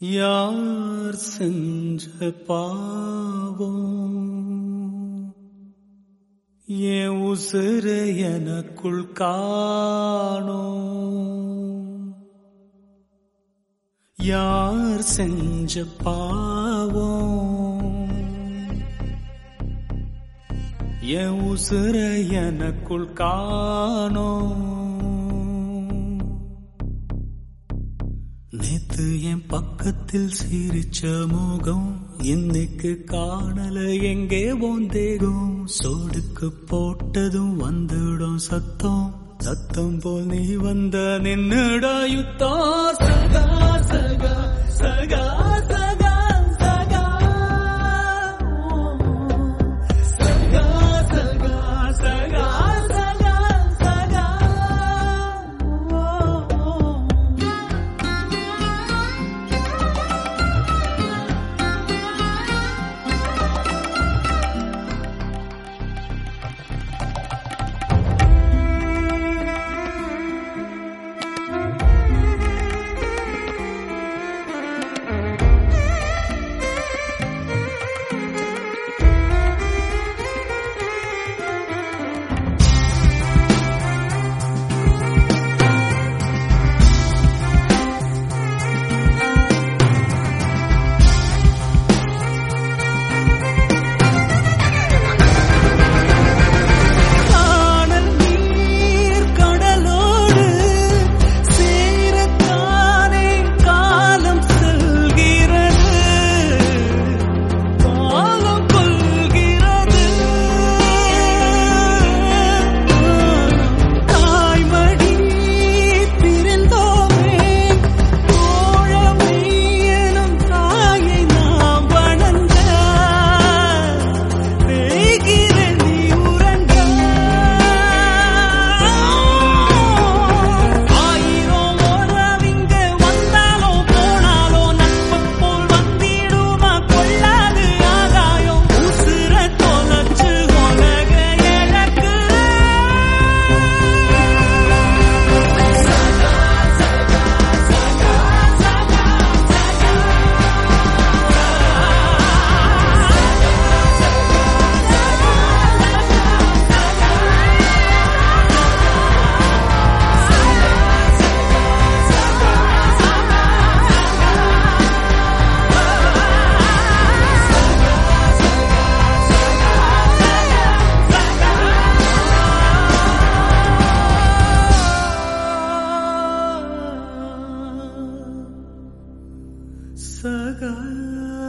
யார் செஞ்ச பாவம் என் உசுறு எனக்குள் காணோம் யார் செஞ்ச பாவம் என் உசுர எனக்குள் காணோம் நேத்து என் பக்கத்தில் சிரிச்ச முகம் இன்னைக்கு காணல எங்கே போந்தேகும் சோடுக்கு போட்டதும் வந்துடும் சத்தம் சத்தம் போல் நீ வந்த நின்னுடா யுத்தம் சகா சகா சகா சகா சகா சகா சகா சகா சகா சகா காணல் நீர் கடலோடு சேரத்தானே காலம் செல்கிறது காலம் கொள்கிறது தாய்மடி பிரிந்தோமே தோழமை எனும் தாயை நாம் வணங்க தேய்கிற நீ உறங்க ஆயிரம் உறவிங்க வந்தாலோ போனாலோ நட்பு போல் வந்திடுமா கொள்ளாது ஆகாயம் உசுர தொலைச்சு உலக எனக்கு சகா